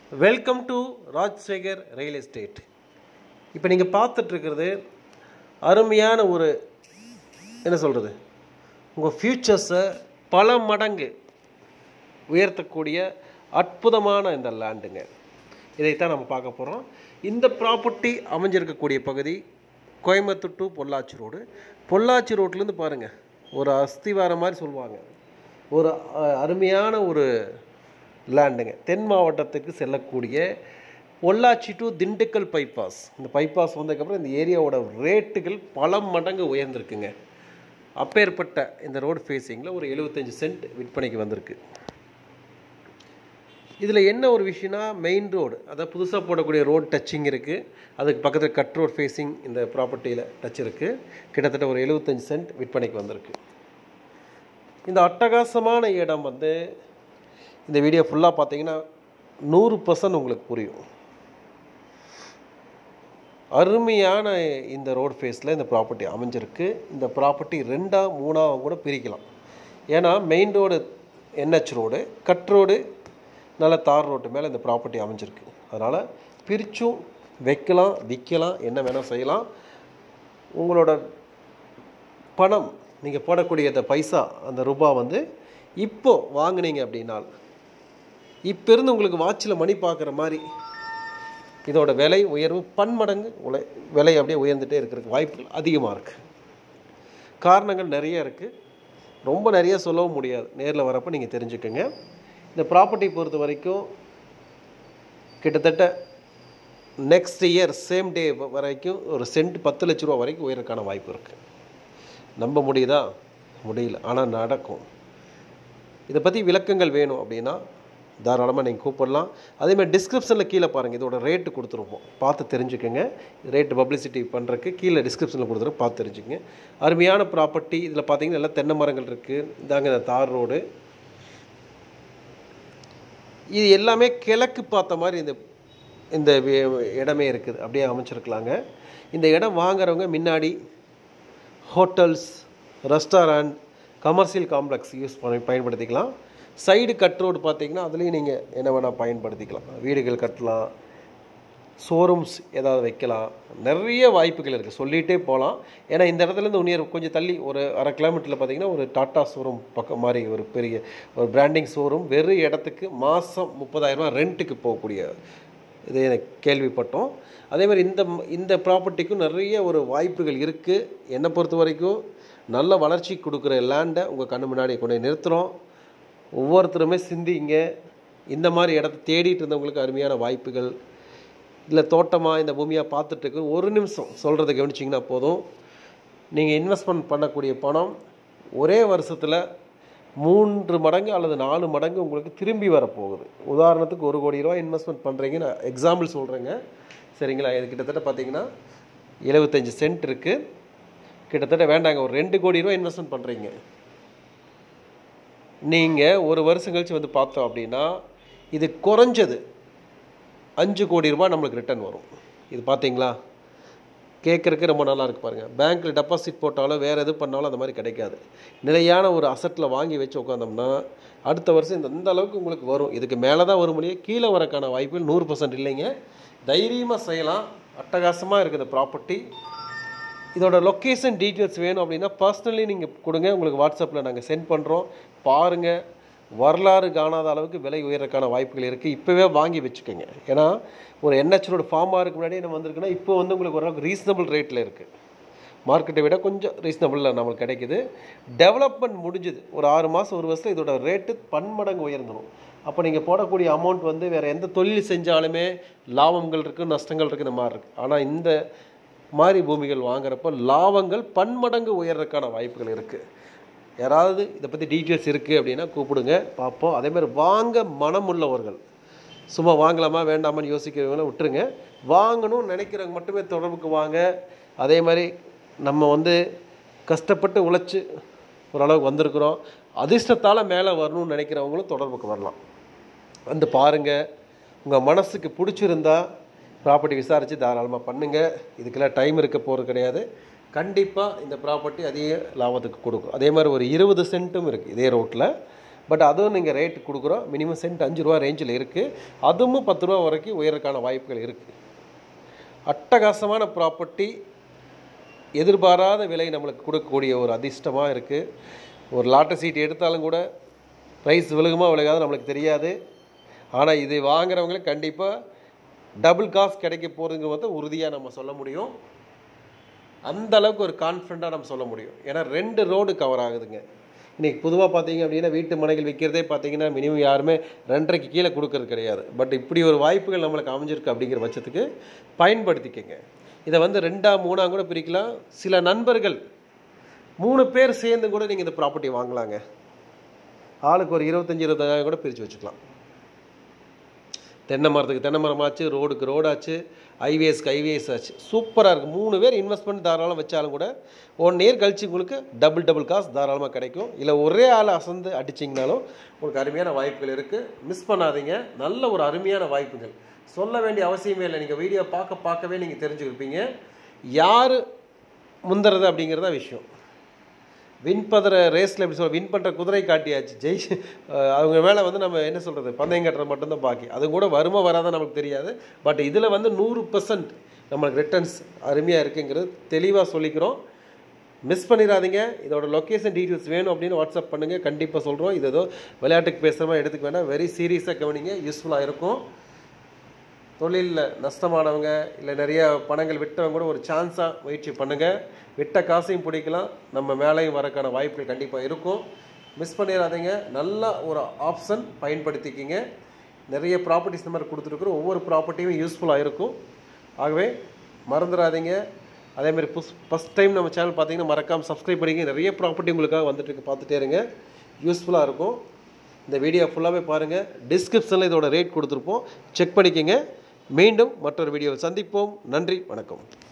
welcome to Rajsekar real estate இப்போ நீங்கள் பார்த்துட்ருக்கிறது அருமையான ஒரு என்ன சொல்கிறது உங்கள் ஃப்யூச்சர்ஸை பல மடங்கு உயர்த்தக்கூடிய அற்புதமான இந்த லேண்டுங்க இதைத்தான் நம்ம பார்க்க போகிறோம் இந்த ப்ராப்பர்ட்டி அமைஞ்சிருக்கக்கூடிய பகுதி கோயம்புத்தூர் டு பொள்ளாச்சி ரோடு பொள்ளாச்சி ரோட்லேருந்து பாருங்கள் ஒரு அஸ்திவாரம் மாதிரி சொல்லுவாங்க ஒரு அஹ், அருமையான ஒரு லேண்டுங்க தென் மாவட்டத்துக்கு செல்லக்கூடிய பொள்ளாச்சி டு திண்டுக்கல் பைபாஸ் இந்த பைபாஸ் வந்ததுக்கப்புறம் இந்த ஏரியாவோட ரேட்டுகள் பல மடங்கு உயர்ந்திருக்குங்க அப்பேற்பட்ட இந்த ரோடு ஃபேஸிங்கில் ஒரு 75 சென்ட் விற்பனைக்கு வந்திருக்கு இதில் என்ன ஒரு விஷயம்னா மெயின் ரோடு அதாவது புதுசாக போடக்கூடிய ரோடு டச்சிங் இருக்குது அதுக்கு பக்கத்தில் கட் ரோட் ஃபேஸிங் இந்த ப்ராப்பர்ட்டியில் டச் இருக்குது கிட்டத்தட்ட ஒரு 75 சென்ட் விற்பனைக்கு வந்திருக்கு இந்த அட்டகாசமான இடம் வந்து இந்த வீடியோ ஃபுல்லாக பார்த்தீங்கன்னா நூறு பர்சன்ட் உங்களுக்கு புரியும் அருமையான இந்த ரோடு ஃபேஸில் இந்த ப்ராப்பர்ட்டி அமைஞ்சிருக்கு இந்த ப்ராப்பர்ட்டி ரெண்டாக மூணாக கூட பிரிக்கலாம் ஏன்னா main road NH road cut road நல்ல தார் ரோட்டு மேலே இந்த ப்ராப்பர்ட்டி அமைஞ்சிருக்கு அதனால் பிரிச்சும் வைக்கலாம் விற்கலாம் என்ன வேணால் செய்யலாம் உங்களோட பணம் நீங்கள் போடக்கூடிய அந்த பைசா அந்த ரூபா வந்து இப்போ வாங்குனீங்க அப்படின்னால் இப்போ இருந்து உங்களுக்கு வாட்சில் மணி பார்க்குற மாதிரி இதோட விலை உயர்வு பன்மடங்கு உலை விலை அப்படியே உயர்ந்துட்டே இருக்கிறதுக்கு வாய்ப்புகள் அதிகமாக இருக்குது காரணங்கள் நிறைய இருக்குது ரொம்ப நிறைய சொல்லவும் முடியாது நேரில் வரப்போ நீங்கள் தெரிஞ்சுக்கோங்க இந்த ப்ராப்பர்ட்டி பொறுத்த வரைக்கும் கிட்டத்தட்ட நெக்ஸ்ட் இயர் சேம் டே வரைக்கும் ஒரு சென்ட் பத்து லட்ச ரூபா வரைக்கும் உயரக்கான வாய்ப்பு இருக்குது நம்ப முடியுதா முடியல ஆனால் நடக்கும் இதை பற்றி விளக்கங்கள் வேணும் அப்படின்னா தாராளமாக நீங்கள் கூப்பிடலாம் அதேமாதிரி டிஸ்கிரிப்ஷனில் கீழே பாருங்கள் இதோட ரேட்டு கொடுத்துருப்போம் பார்த்து தெரிஞ்சுக்கோங்க ரேட்டு பப்ளிசிட்டி பண்ணுறதுக்கு கீழே டிஸ்கிரிப்ஷனில் கொடுத்துருவோம் பார்த்து தெரிஞ்சுக்கங்க அருமையான ப்ராப்பர்ட்டி இதில் பார்த்தீங்கன்னா எல்லாம் தென்னை மரங்கள் இருக்குது இதாங்க இந்த தார் ரோடு இது எல்லாமே கிழக்கு பார்த்த மாதிரி இந்த இந்த வி- இடமே இருக்குது அப்படியே அமைச்சிருக்கலாங்க இந்த இடம் வாங்குறவங்க முன்னாடி hotels restaurant commercial complex use பண்ணி பயன்படுத்திக்கலாம் சைடு கட் ரோடு பார்த்தீங்கன்னா அதுலேயும் நீங்கள் என்ன வேணால் பயன்படுத்திக்கலாம் வீடுகள் கட்டலாம் ஷோரூம்ஸ் ஏதாவது வைக்கலாம் நிறைய வாய்ப்புகள் இருக்குது சொல்லிகிட்டே போகலாம் ஏன்னா இந்த இடத்துலேருந்து உன்னியர் கொஞ்சம் தள்ளி ஒரு அரை கிலோமீட்டரில் பார்த்தீங்கன்னா ஒரு டாட்டா ஷோரூம் பக்கம் மாதிரி ஒரு பெரிய ஒரு பிராண்டிங் ஷோரூம் வெறும் இடத்துக்கு மாதம் முப்பதாயிரரூபா ரெண்ட்டுக்கு போகக்கூடிய இது எனக்கு கேள்விப்பட்டோம் அதே மாதிரி இந்த இந்த ப்ராப்பர்ட்டிக்கும் நிறைய ஒரு வாய்ப்புகள் இருக்குது என்னை பொறுத்த வரைக்கும் நல்ல வளர்ச்சி கொடுக்குற லேண்டை உங்கள் கண்ணு முன்னாடி கொண்டு போய் நிறுத்துகிறோம் ஒவ்வொருத்தருமே சிந்திங்க இந்த மாதிரி இடத்த தேடிட்டு இருந்தவங்களுக்கு அருமையான வாய்ப்புகள் இல்லை தோட்டமாக இந்த பூமியாக பார்த்துட்டு இருக்கு ஒரு நிமிஷம் சொல்கிறத கவனிச்சிங்கன்னா போதும் நீங்கள் இன்வெஸ்ட்மெண்ட் பண்ணக்கூடிய பணம் ஒரே வருஷத்தில் மூன்று மடங்கு அல்லது நாலு மடங்கு உங்களுக்கு திரும்பி வரப்போகுது உதாரணத்துக்கு ஒரு கோடி ரூபா இன்வெஸ்ட்மெண்ட் பண்ணுறீங்க நான் எக்ஸாம்பிள் சொல்கிறேங்க சரிங்களா இது கிட்டத்தட்ட பார்த்தீங்கன்னா எழுபத்தஞ்சு சென்ட் இருக்குது கிட்டத்தட்ட வேண்டாங்க ஒரு ரெண்டு கோடி ரூபா இன்வெஸ்ட்மெண்ட் பண்ணுறீங்க நீங்கள் ஒரு வருஷம் கழித்து வந்து பார்த்தோம் அப்படின்னா இது குறைஞ்சது அஞ்சு கோடி ரூபாய் நம்மளுக்கு ரிட்டர்ன் வரும் இது பார்த்தீங்களா கேட்குறக்கு ரொம்ப நல்லா இருக்கு பாருங்கள் பேங்க்கில் டெபாசிட் போட்டாலும் வேறு எது பண்ணாலும் அந்த மாதிரி கிடைக்காது நிலையான ஒரு அசட்டில் வாங்கி வச்சு உட்காந்தோம்னா அடுத்த வருஷம் இந்த இந்த அளவுக்கு உங்களுக்கு வரும் இதுக்கு மேலே தான் வரும் முடியும் கீழே வரக்கான வாய்ப்புகள் நூறு பர்சன்ட் இல்லைங்க தைரியமாக செய்யலாம் அட்டகாசமாக இருக்குது இந்த ப்ராப்பர்ட்டி இதோட லொக்கேஷன் டீட்டெயில்ஸ் வேணும் அப்படின்னா பர்சனலி நீங்கள் கொடுங்க உங்களுக்கு வாட்ஸ்அப்பில் நாங்கள் சென்ட் பண்ணுறோம் பாருங்கள் வரலாறு காணாத அளவுக்கு விலை உயரக்கான வாய்ப்புகள் இருக்குது இப்போவே வாங்கி வச்சுக்கோங்க ஏன்னா ஒரு என்ஹெச் ரோடு ஃபார்ம் ஆகிறதுக்கு முன்னாடி நம்ம வந்திருக்குன்னா இப்போ வந்து உங்களுக்கு ஓரளவுக்கு ரீசனபிள் ரேட்டில் இருக்குது மார்க்கெட்டை விட கொஞ்சம் ரீசனபிளில் நம்மளுக்கு கிடைக்குது டெவலப்மெண்ட் முடிஞ்சுது ஒரு ஆறு மாதம் ஒரு வருஷம் இதோட ரேட்டு பன்மடங்கு உயர்ந்துடும் அப்போ நீங்கள் போடக்கூடிய அமௌண்ட் வந்து வேறு எந்த தொழில் செஞ்சாலுமே லாபங்கள் இருக்குது நஷ்டங்கள் இருக்குது இந்த மாதிரி இருக்குது ஆனால் இந்த மாதிரி பூமிகள் வாங்குறப்போ லாபங்கள் பன்மடங்கு உயர்றதுக்கான வாய்ப்புகள் இருக்குது யாராவது இதை பற்றி டீட்டெயில்ஸ் இருக்குது அப்படின்னா கூப்பிடுங்க பார்ப்போம் அதே மாதிரி வாங்க மனம் உள்ளவர்கள் சும்மா வாங்கலாமா வேண்டாமான்னு யோசிக்கிறவங்கள விட்டுருங்க வாங்கணும்னு நினைக்கிறவங்க மட்டுமே தொடர்புக்கு வாங்க அதே மாதிரி நம்ம வந்து கஷ்டப்பட்டு உழைச்சி ஓரளவுக்கு வந்திருக்கிறோம் அதிர்ஷ்டத்தால் மேலே வரணும்னு நினைக்கிறவங்களும் தொடர்புக்கு வரலாம் வந்து பாருங்கள் உங்கள் மனசுக்கு பிடிச்சிருந்தா ப்ராப்பர்ட்டி விசாரித்து தாராளமாக பண்ணுங்கள் இதுக்கெல்லாம் டைம் இருக்க போகிறது கிடையாது கண்டிப்பாக இந்த ப்ராப்பர்ட்டி அதிக லாபத்துக்கு கொடுக்கும் அதே மாதிரி ஒரு இருபது சென்ட்டும் இருக்குது இதே ரோட்டில் பட் அதுவும் நீங்கள் ரேட்டு கொடுக்குறோம் மினிமம் சென்ட் அஞ்சு ரூபா ரேஞ்சில் இருக்குது அதுவும் பத்து ரூபா வரைக்கும் உயரக்கான வாய்ப்புகள் இருக்குது அட்டகாசமான ப்ராப்பர்ட்டி எதிர்பாராத விலை நம்மளுக்கு கொடுக்கக்கூடிய ஒரு அதிர்ஷ்டமாக இருக்குது ஒரு லாட்டரி சீட் எடுத்தாலும் கூட ப்ரைஸ் விழுகுமா விழுகாது நம்மளுக்கு தெரியாது ஆனால் இது வாங்குறவங்களுக்கு கண்டிப்பாக டபுள் காசு கிடைக்க போகிறதுங்கிறத உறுதியாக நம்ம சொல்ல முடியும் அந்த அளவுக்கு ஒரு கான்ஃபிடண்ட்டாக நம்ம சொல்ல முடியும் ஏன்னா ரெண்டு ரோடு கவர் ஆகுதுங்க இன்றைக்கி பொதுவாக பார்த்தீங்க அப்படின்னா வீட்டு மனைகள் விற்கிறதே பார்த்தீங்கன்னா மினிமம் யாருமே ரெண்டரைக்கு கீழே கொடுக்கறது கிடையாது பட் இப்படி ஒரு வாய்ப்புகள் நம்மளுக்கு அமைஞ்சிருக்கு அப்படிங்கிற பட்சத்துக்கு பயன்படுத்திக்கங்க இதை வந்து ரெண்டா மூணாக கூட பிரிக்கலாம் சில நண்பர்கள் மூணு பேர் சேர்ந்து கூட நீங்கள் இந்த ப்ராப்பர்ட்டி வாங்கலாங்க ஆளுக்கு ஒரு இருபத்தஞ்சி இருபத்தஞ்சாயிரம் கூட பிரித்து வச்சுக்கலாம் தென்னை மரத்துக்கு தென்னை மரம் ஆச்சு ரோடுக்கு ரோடாச்சு ஐவிஎஸ்க்கு ஐவிஎஸ் ஆச்சு சூப்பராக இருக்குது மூணு பேர் இன்வெஸ்ட்மெண்ட் தாராளம் வச்சாலும் கூட ஒன் இயர் கழிச்சு உங்களுக்கு டபுள் டபுள் காசு தாராளமாக கிடைக்கும் இல்லை ஒரே ஆள் அசந்து அடிச்சிங்கனாலும் உங்களுக்கு அருமையான வாய்ப்புகள் இருக்குது மிஸ் பண்ணாதீங்க நல்ல ஒரு அருமையான வாய்ப்புகள் சொல்ல வேண்டிய அவசியமே இல்லை நீங்கள் வீடியோ பார்க்க பார்க்கவே நீங்கள் தெரிஞ்சுக்கிருப்பீங்க யார் முந்துறது அப்படிங்கிறதா விஷயம் வின் பண்ணுற ரேஸில் எப்படி சொல்ல வின் பண்ணுற குதிரை காட்டியாச்சு ஜெய் அஹ் அவங்க மேலே வந்து நம்ம என்ன சொல்கிறது பந்தயம் கட்டுறது மட்டும்தான் பாக்கி அது கூட வருமா வராதான் நமக்கு தெரியாது பட் இதில் வந்து நூறு பர்சன்ட் நம்மளுக்கு ரிட்டர்ன்ஸ் அருமையாக இருக்குங்கிறது தெளிவாக சொல்லிக்கிறோம் மிஸ் பண்ணிடாதீங்க இதோட லொக்கேஷன் டீட்டெயில்ஸ் வேணும் அப்படின்னு வாட்ஸ்அப் பண்ணுங்கள் கண்டிப்பாக சொல்கிறோம் இது ஏதோ விளையாட்டுக்கு பேசுகிற மாதிரி எடுத்துக்க வேண்டாம் வெரி சீரியஸாக கவனிங்க யூஸ்ஃபுல்லாக இருக்கும் தொழிலில் நஷ்டமானவங்க இல்லை நிறைய பணங்கள் விட்டவங்க கூட ஒரு சான்ஸாக முயற்சி பண்ணுங்கள் விட்ட காசையும் பிடிக்கலாம் நம்ம மேலேயும் வரக்கான வாய்ப்புகள் கண்டிப்பாக இருக்கும் மிஸ் பண்ணிடாதீங்க நல்ல ஒரு ஆப்ஷன் பயன்படுத்திக்கிங்க நிறைய ப்ராப்பர்ட்டிஸ் இந்த மாதிரி கொடுத்துருக்குறோம் ஒவ்வொரு ப்ராப்பர்ட்டியும் யூஸ்ஃபுல்லாக இருக்கும் ஆகவே மறந்துடாதீங்க அதேமாதிரி புஸ் ஃபஸ்ட் டைம் நம்ம சேனல் பார்த்தீங்கன்னா மறக்காமல் சப்ஸ்கிரைப் பண்ணிங்க நிறைய ப்ராப்பர்ட்டி உங்களுக்காக வந்துட்டு இருக்கு பார்த்துட்டே இருங்க யூஸ்ஃபுல்லாக இருக்கும் இந்த வீடியோ ஃபுல்லாகவே பாருங்கள் டிஸ்கிரிப்ஷனில் இதோட ரேட் கொடுத்துருப்போம் செக் பண்ணிக்கோங்க மீண்டும் மற்றொரு வீடியோவில் சந்திப்போம் நன்றி வணக்கம்